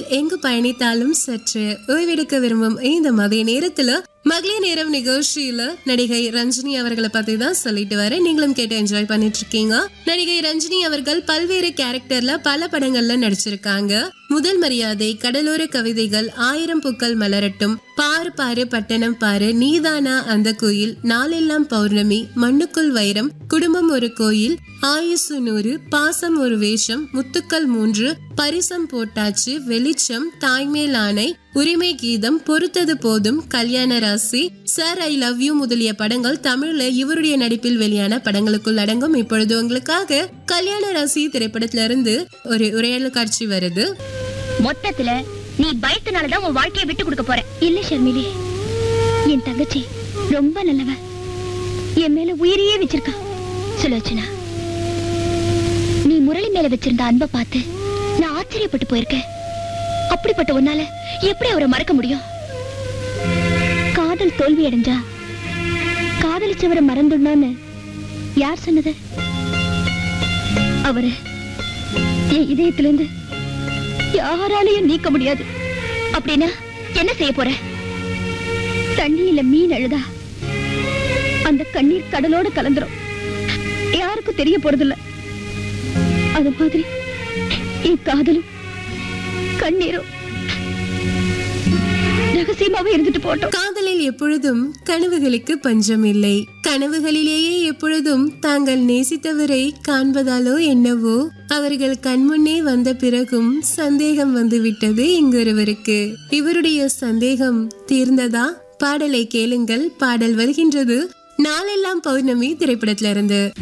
எங்கு பயணித்தாலும் சற்று ஓய்வெடுக்க விரும்பும் இந்த மதிய நேரத்துல மகளிர் நேரம் நிகழ்ச்சியில நடிகை ரஞ்சினி அவர்களை பத்தி தான் சொல்லிட்டு வரேன் நீங்களும் கேட்டு என்ஜாய் பண்ணிட்டு இருக்கீங்க நடிகை ரஞ்சினி அவர்கள் பல்வேறு கேரக்டர்ல பல படங்கள்ல நடிச்சிருக்காங்க முதல் மரியாதை கடலோர கவிதைகள் ஆயிரம் பூக்கள் மலரட்டும் பாரு பாரு பட்டணம் பாரு நீதானா அந்த கோயில் நாளெல்லாம் பௌர்ணமி மண்ணுக்குள் வைரம் குடும்பம் ஒரு கோயில் ஆயுசு நூறு பாசம் ஒரு வேஷம் முத்துக்கள் மூன்று பரிசம் போட்டாச்சு வெளிச்சம் தாய்மேல் ஆணை உரிமை கீதம் பொறுத்தது போதும் கல்யாண ராசி சார் ஐ லவ் யூ முதலிய படங்கள் தமிழ்ல இவருடைய நடிப்பில் வெளியான படங்களுக்குள் அடங்கும் இப்பொழுது உங்களுக்காக கல்யாண ராசி திரைப்படத்துல இருந்து ஒரு உரையாடல் காட்சி வருது மொத்தத்துல நீ பயத்தினாலதான் உன் வாழ்க்கையை விட்டு கொடுக்க போற இல்ல ஷர்மிலி என் தங்கச்சி ரொம்ப நல்லவ என் மேல உயிரையே வச்சிருக்கா சுலோச்சனா நீ முரளி மேல வச்சிருந்த அன்பை பார்த்து நான் ஆச்சரியப்பட்டு போயிருக்கேன் அப்படிப்பட்ட உன்னால எப்படி அவரை மறக்க முடியும் காதல் தோல்வி அடைஞ்சா காதலிச்சவரை மறந்துடணும்னு யார் சொன்னது அவரை என் இதயத்திலிருந்து யாராலையும் நீக்க முடியாது அப்படின்னா என்ன செய்ய போற தண்ணியில மீன் அழுதா அந்த கண்ணீர் கடலோட கலந்துரும் யாருக்கும் தெரிய போறதில்ல அது மாதிரி என் காதலும் கண்ணீரும் ரகசியமாவே இருந்துட்டு போட்டோம் காதலில் எப்பொழுதும் கனவுகளுக்கு பஞ்சம் இல்லை கனவுகளிலேயே எப்பொழுதும் தாங்கள் நேசித்தவரை காண்பதாலோ என்னவோ அவர்கள் கண்முன்னே வந்த பிறகும் சந்தேகம் வந்துவிட்டது இங்கொருவருக்கு இவருடைய சந்தேகம் தீர்ந்ததா பாடலை கேளுங்கள் பாடல் வருகின்றது நாளெல்லாம் பௌர்ணமி திரைப்படத்திலிருந்து